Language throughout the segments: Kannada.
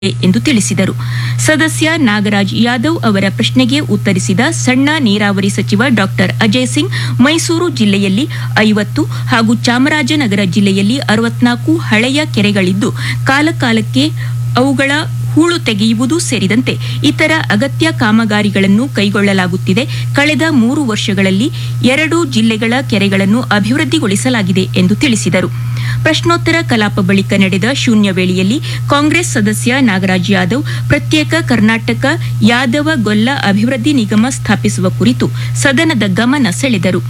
ಎಂದು ತಿಳಿಸಿದರು ಸದಸ್ಯ ನಾಗರಾಜ್ ಯಾದವ್ ಅವರ ಪ್ರಶ್ನೆಗೆ ಉತ್ತರಿಸಿದ ಸಣ್ಣ ನೀರಾವರಿ ಸಚಿವ ಡಾಕ್ಟರ್ ಅಜಯ್ ಸಿಂಗ್ ಮೈಸೂರು ಜಿಲ್ಲೆಯಲ್ಲಿ ಐವತ್ತು ಹಾಗೂ ಚಾಮರಾಜನಗರ ಜಿಲ್ಲೆಯಲ್ಲಿ ಅರವತ್ನಾಲ್ಕು ಹಳೆಯ ಕೆರೆಗಳಿದ್ದು ಕಾಲಕಾಲಕ್ಕೆ ಅವುಗಳ ಹೂಳು ತೆಗೆಯುವುದು ಸೇರಿದಂತೆ ಇತರ ಅಗತ್ಯ ಕಾಮಗಾರಿಗಳನ್ನು ಕೈಗೊಳ್ಳಲಾಗುತ್ತಿದೆ ಕಳೆದ ಮೂರು ವರ್ಷಗಳಲ್ಲಿ ಎರಡು ಜಿಲ್ಲೆಗಳ ಕೆರೆಗಳನ್ನು ಅಭಿವೃದ್ಧಿಗೊಳಿಸಲಾಗಿದೆ ಎಂದು ತಿಳಿಸಿದರು ಪ್ರಶ್ನೋತ್ತರ ಕಲಾಪ ಬಳಿಕ ನಡೆದ ಶೂನ್ಯ ವೇಳೆಯಲ್ಲಿ ಕಾಂಗ್ರೆಸ್ ಸದಸ್ಯ ನಾಗರಾಜ್ ಯಾದವ್ ಪ್ರತ್ಯೇಕ ಕರ್ನಾಟಕ ಯಾದವ ಗೊಲ್ಲ ಅಭಿವೃದ್ಧಿ ನಿಗಮ ಸ್ಥಾಪಿಸುವ ಕುರಿತು ಸದನದ ಗಮನ ಸೆಳೆದರು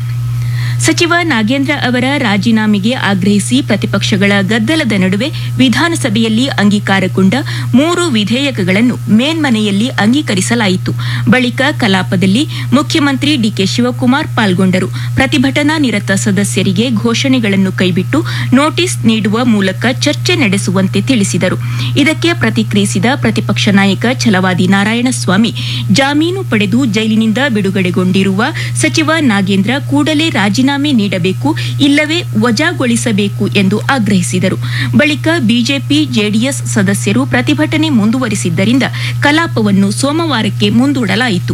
ಸಚಿವ ನಾಗೇಂದ್ರ ಅವರ ರಾಜೀನಾಮೆಗೆ ಆಗ್ರಹಿಸಿ ಪ್ರತಿಪಕ್ಷಗಳ ಗದ್ದಲದ ನಡುವೆ ವಿಧಾನಸಭೆಯಲ್ಲಿ ಅಂಗೀಕಾರಗೊಂಡ ಮೂರು ವಿಧೇಯಕಗಳನ್ನು ಮೇಲ್ಮನೆಯಲ್ಲಿ ಅಂಗೀಕರಿಸಲಾಯಿತು ಬಳಿಕ ಕಲಾಪದಲ್ಲಿ ಮುಖ್ಯಮಂತ್ರಿ ಡಿಕೆ ಶಿವಕುಮಾರ್ ಪಾಲ್ಗೊಂಡರು ಪ್ರತಿಭಟನಾ ನಿರತ ಸದಸ್ಯರಿಗೆ ಘೋಷಣೆಗಳನ್ನು ಕೈಬಿಟ್ಟು ನೋಟಿಸ್ ನೀಡುವ ಮೂಲಕ ಚರ್ಚೆ ನಡೆಸುವಂತೆ ತಿಳಿಸಿದರು ಇದಕ್ಕೆ ಪ್ರತಿಕ್ರಿಯಿಸಿದ ಪ್ರತಿಪಕ್ಷ ನಾಯಕ ಛಲವಾದಿ ನಾರಾಯಣಸ್ವಾಮಿ ಜಾಮೀನು ಪಡೆದು ಜೈಲಿನಿಂದ ಬಿಡುಗಡೆಗೊಂಡಿರುವ ಸಚಿವ ನಾಗೇಂದ್ರ ಕೂಡಲೇ ರಾಜೀನಾಮೆ ನೀಡಬೇಕು ಇಲ್ಲವೇ ವಜಾಗೊಳಿಸಬೇಕು ಎಂದು ಆಗ್ರಹಿಸಿದರು ಬಳಿಕ ಬಿಜೆಪಿ ಜೆಡಿಎಸ್ ಸದಸ್ಯರು ಪ್ರತಿಭಟನೆ ಮುಂದುವರಿಸಿದ್ದರಿಂದ ಕಲಾಪವನ್ನು ಸೋಮವಾರಕ್ಕೆ ಮುಂದೂಡಲಾಯಿತು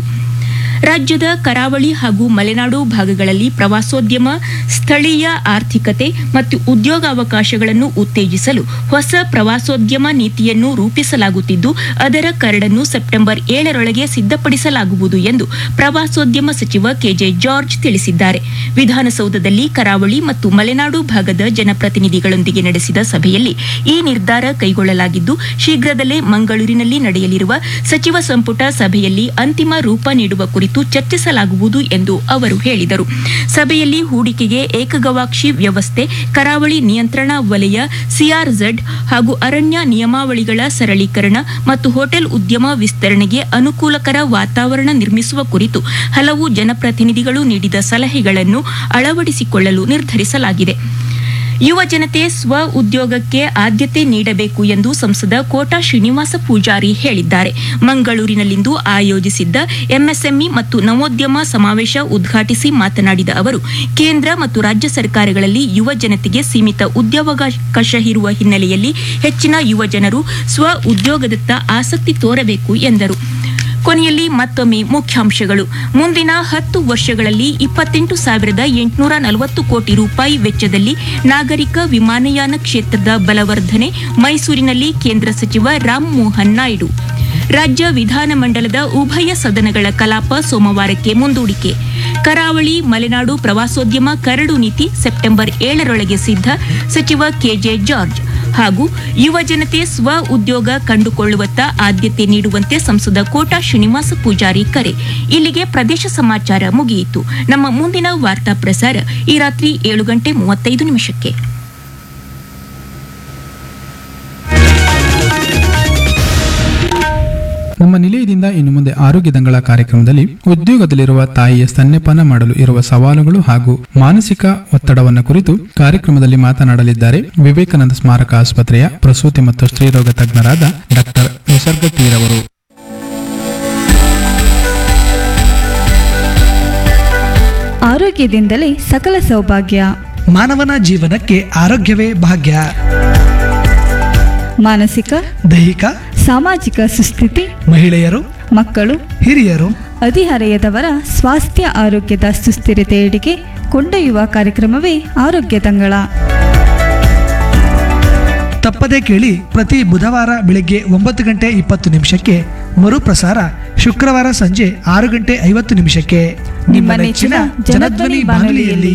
ರಾಜ್ಯದ ಕರಾವಳಿ ಹಾಗೂ ಮಲೆನಾಡು ಭಾಗಗಳಲ್ಲಿ ಪ್ರವಾಸೋದ್ಯಮ ಸ್ಥಳೀಯ ಆರ್ಥಿಕತೆ ಮತ್ತು ಉದ್ಯೋಗಾವಕಾಶಗಳನ್ನು ಉತ್ತೇಜಿಸಲು ಹೊಸ ಪ್ರವಾಸೋದ್ಯಮ ನೀತಿಯನ್ನು ರೂಪಿಸಲಾಗುತ್ತಿದ್ದು ಅದರ ಕರಡನ್ನು ಸೆಪ್ಟೆಂಬರ್ ಏಳರೊಳಗೆ ಸಿದ್ಧಪಡಿಸಲಾಗುವುದು ಎಂದು ಪ್ರವಾಸೋದ್ಯಮ ಸಚಿವ ಕೆಜೆ ಜಾರ್ಜ್ ತಿಳಿಸಿದ್ದಾರೆ ವಿಧಾನಸೌಧದಲ್ಲಿ ಕರಾವಳಿ ಮತ್ತು ಮಲೆನಾಡು ಭಾಗದ ಜನಪ್ರತಿನಿಧಿಗಳೊಂದಿಗೆ ನಡೆಸಿದ ಸಭೆಯಲ್ಲಿ ಈ ನಿರ್ಧಾರ ಕೈಗೊಳ್ಳಲಾಗಿದ್ದು ಶೀಘ್ರದಲ್ಲೇ ಮಂಗಳೂರಿನಲ್ಲಿ ನಡೆಯಲಿರುವ ಸಚಿವ ಸಂಪುಟ ಸಭೆಯಲ್ಲಿ ಅಂತಿಮ ರೂಪ ನೀಡುವ ಕುರಿತು ಚರ್ಚಿಸಲಾಗುವುದು ಎಂದು ಅವರು ಹೇಳಿದರು ಸಭೆಯಲ್ಲಿ ಹೂಡಿಕೆಗೆ ಏಕಗವಾಕ್ಷಿ ವ್ಯವಸ್ಥೆ ಕರಾವಳಿ ನಿಯಂತ್ರಣಾ ವಲಯ ಸಿಆರ್ಝೆಡ್ ಹಾಗೂ ಅರಣ್ಯ ನಿಯಮಾವಳಿಗಳ ಸರಳೀಕರಣ ಮತ್ತು ಹೋಟೆಲ್ ಉದ್ಯಮ ವಿಸ್ತರಣೆಗೆ ಅನುಕೂಲಕರ ವಾತಾವರಣ ನಿರ್ಮಿಸುವ ಕುರಿತು ಹಲವು ಜನಪ್ರತಿನಿಧಿಗಳು ನೀಡಿದ ಸಲಹೆಗಳನ್ನು ಅಳವಡಿಸಿಕೊಳ್ಳಲು ನಿರ್ಧರಿಸಲಾಗಿದೆ ಯುವ ಜನತೆ ಸ್ವ ಉದ್ಯೋಗಕ್ಕೆ ಆದ್ಯತೆ ನೀಡಬೇಕು ಎಂದು ಸಂಸದ ಕೋಟಾ ಶ್ರೀನಿವಾಸ ಪೂಜಾರಿ ಹೇಳಿದ್ದಾರೆ ಮಂಗಳೂರಿನಲ್ಲಿಂದು ಆಯೋಜಿಸಿದ್ದ ಎಂಎಸ್ಎಂಇ ಮತ್ತು ನವೋದ್ಯಮ ಸಮಾವೇಶ ಉದ್ಘಾಟಿಸಿ ಮಾತನಾಡಿದ ಅವರು ಕೇಂದ್ರ ಮತ್ತು ರಾಜ್ಯ ಸರ್ಕಾರಗಳಲ್ಲಿ ಯುವ ಜನತೆಗೆ ಸೀಮಿತ ಉದ್ಯೋಗಾವಕಾಶ ಇರುವ ಹಿನ್ನೆಲೆಯಲ್ಲಿ ಹೆಚ್ಚಿನ ಯುವ ಜನರು ಸ್ವ ಉದ್ಯೋಗದತ್ತ ಆಸಕ್ತಿ ತೋರಬೇಕು ಎಂದರು ಕೊನೆಯಲ್ಲಿ ಮತ್ತೊಮ್ಮೆ ಮುಖ್ಯಾಂಶಗಳು ಮುಂದಿನ ಹತ್ತು ವರ್ಷಗಳಲ್ಲಿ ಇಪ್ಪತ್ತೆಂಟು ಸಾವಿರದ ಎಂಟುನೂರ ನಲವತ್ತು ಕೋಟಿ ರೂಪಾಯಿ ವೆಚ್ಚದಲ್ಲಿ ನಾಗರಿಕ ವಿಮಾನಯಾನ ಕ್ಷೇತ್ರದ ಬಲವರ್ಧನೆ ಮೈಸೂರಿನಲ್ಲಿ ಕೇಂದ್ರ ಸಚಿವ ರಾಮ್ ಮೋಹನ್ ನಾಯ್ಡು ರಾಜ್ಯ ವಿಧಾನಮಂಡಲದ ಉಭಯ ಸದನಗಳ ಕಲಾಪ ಸೋಮವಾರಕ್ಕೆ ಮುಂದೂಡಿಕೆ ಕರಾವಳಿ ಮಲೆನಾಡು ಪ್ರವಾಸೋದ್ಯಮ ಕರಡು ನೀತಿ ಸೆಪ್ಟೆಂಬರ್ ಏಳರೊಳಗೆ ಸಿದ್ಧ ಸಚಿವ ಕೆಜೆ ಜಾರ್ಜ್ ಹಾಗೂ ಯುವ ಜನತೆ ಸ್ವ ಉದ್ಯೋಗ ಕಂಡುಕೊಳ್ಳುವತ್ತ ಆದ್ಯತೆ ನೀಡುವಂತೆ ಸಂಸದ ಕೋಟಾ ಶ್ರೀನಿವಾಸ ಪೂಜಾರಿ ಕರೆ ಇಲ್ಲಿಗೆ ಪ್ರದೇಶ ಸಮಾಚಾರ ಮುಗಿಯಿತು ನಮ್ಮ ಮುಂದಿನ ವಾರ್ತಾ ಪ್ರಸಾರ ಈ ರಾತ್ರಿ ಏಳು ಗಂಟೆ ಮೂವತ್ತೈದು ನಿಮಿಷಕ್ಕೆ ನಮ್ಮ ನಿಲಯದಿಂದ ಇನ್ನು ಮುಂದೆ ಆರೋಗ್ಯ ದಂಗಳ ಕಾರ್ಯಕ್ರಮದಲ್ಲಿ ಉದ್ಯೋಗದಲ್ಲಿರುವ ತಾಯಿಯ ಸ್ತನ್ಯಪಾನ ಮಾಡಲು ಇರುವ ಸವಾಲುಗಳು ಹಾಗೂ ಮಾನಸಿಕ ಒತ್ತಡವನ್ನು ಕುರಿತು ಕಾರ್ಯಕ್ರಮದಲ್ಲಿ ಮಾತನಾಡಲಿದ್ದಾರೆ ವಿವೇಕಾನಂದ ಸ್ಮಾರಕ ಆಸ್ಪತ್ರೆಯ ಪ್ರಸೂತಿ ಮತ್ತು ಸ್ತ್ರೀರೋಗ ತಜ್ಞರಾದ ಡಾಕ್ಟರ್ ನಿಸರ್ಗ ತೀರವರು ಆರೋಗ್ಯದಿಂದಲೇ ಸಕಲ ಸೌಭಾಗ್ಯ ಮಾನವನ ಜೀವನಕ್ಕೆ ಆರೋಗ್ಯವೇ ಭಾಗ್ಯ ಮಾನಸಿಕ ದೈಹಿಕ ಸಾಮಾಜಿಕ ಸುಸ್ಥಿತಿ ಮಹಿಳೆಯರು ಮಕ್ಕಳು ಹಿರಿಯರು ಹದಿಹರೆಯದವರ ಸ್ವಾಸ್ಥ್ಯ ಆರೋಗ್ಯದ ಸುಸ್ಥಿರತೆಯೆಡೆಗೆ ಕೊಂಡೊಯ್ಯುವ ಕಾರ್ಯಕ್ರಮವೇ ಆರೋಗ್ಯ ತಂಗಳ ತಪ್ಪದೇ ಕೇಳಿ ಪ್ರತಿ ಬುಧವಾರ ಬೆಳಗ್ಗೆ ಒಂಬತ್ತು ಗಂಟೆ ಇಪ್ಪತ್ತು ನಿಮಿಷಕ್ಕೆ ಮರುಪ್ರಸಾರ ಶುಕ್ರವಾರ ಸಂಜೆ ಆರು ಗಂಟೆ ಐವತ್ತು ನಿಮಿಷಕ್ಕೆ ನಿಮ್ಮ ನೆಚ್ಚಿನ ಜನಧ್ವನಿ ಬಾನುಲಿಯಲ್ಲಿ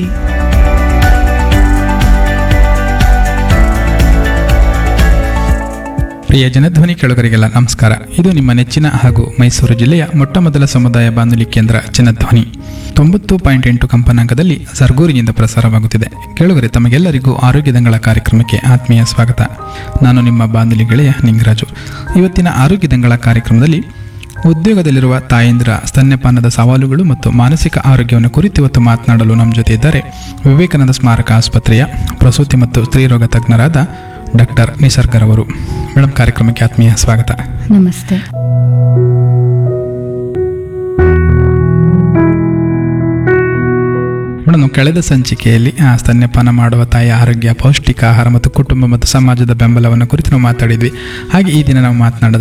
ಪ್ರಿಯ ಜನಧ್ವನಿ ಕೆಳಗರಿಗೆಲ್ಲ ನಮಸ್ಕಾರ ಇದು ನಿಮ್ಮ ನೆಚ್ಚಿನ ಹಾಗೂ ಮೈಸೂರು ಜಿಲ್ಲೆಯ ಮೊಟ್ಟಮೊದಲ ಸಮುದಾಯ ಬಾನುಲಿ ಕೇಂದ್ರ ಜನಧ್ವನಿ ತೊಂಬತ್ತು ಪಾಯಿಂಟ್ ಎಂಟು ಕಂಪನಾಂಕದಲ್ಲಿ ಸರ್ಗೂರಿನಿಂದ ಪ್ರಸಾರವಾಗುತ್ತಿದೆ ಕೆಳಗರೆ ತಮಗೆಲ್ಲರಿಗೂ ಆರೋಗ್ಯ ದಂಗಳ ಕಾರ್ಯಕ್ರಮಕ್ಕೆ ಆತ್ಮೀಯ ಸ್ವಾಗತ ನಾನು ನಿಮ್ಮ ಬಾನುಲಿ ಗೆಳೆಯ ನಿಂಗರಾಜು ಇವತ್ತಿನ ಆರೋಗ್ಯ ದಂಗಳ ಕಾರ್ಯಕ್ರಮದಲ್ಲಿ ಉದ್ಯೋಗದಲ್ಲಿರುವ ತಾಯಂದಿರ ಸ್ತನ್ಯಪಾನದ ಸವಾಲುಗಳು ಮತ್ತು ಮಾನಸಿಕ ಆರೋಗ್ಯವನ್ನು ಕುರಿತು ಇವತ್ತು ಮಾತನಾಡಲು ನಮ್ಮ ಜೊತೆ ಇದ್ದಾರೆ ವಿವೇಕಾನಂದ ಸ್ಮಾರಕ ಆಸ್ಪತ್ರೆಯ ಪ್ರಸೂತಿ ಮತ್ತು ಸ್ತ್ರೀರೋಗ ತಜ್ಞರಾದ ಡಾಕ್ಟರ್ ನಿಸರ್ಗರವರು ಮೇಡಮ್ ಕಾರ್ಯಕ್ರಮಕ್ಕೆ ಆತ್ಮೀಯ ಸ್ವಾಗತ ನಮಸ್ತೆ ಮೇಡಮ್ ನಾವು ಕಳೆದ ಸಂಚಿಕೆಯಲ್ಲಿ ಆ, ಸ್ತನ್ಯಪಾನ ಮಾಡುವ ತಾಯಿಯ ಆರೋಗ್ಯ ಪೌಷ್ಟಿಕ ಆಹಾರ ಮತ್ತು ಕುಟುಂಬ ಮತ್ತು ಸಮಾಜದ ಬೆಂಬಲವನ್ನು ಕುರಿತು ನಾವು ಮಾತಾಡಿದ್ವಿ ಹಾಗೆ ಈ ದಿನ ನಾವು ಮಾತನಾಡೋದು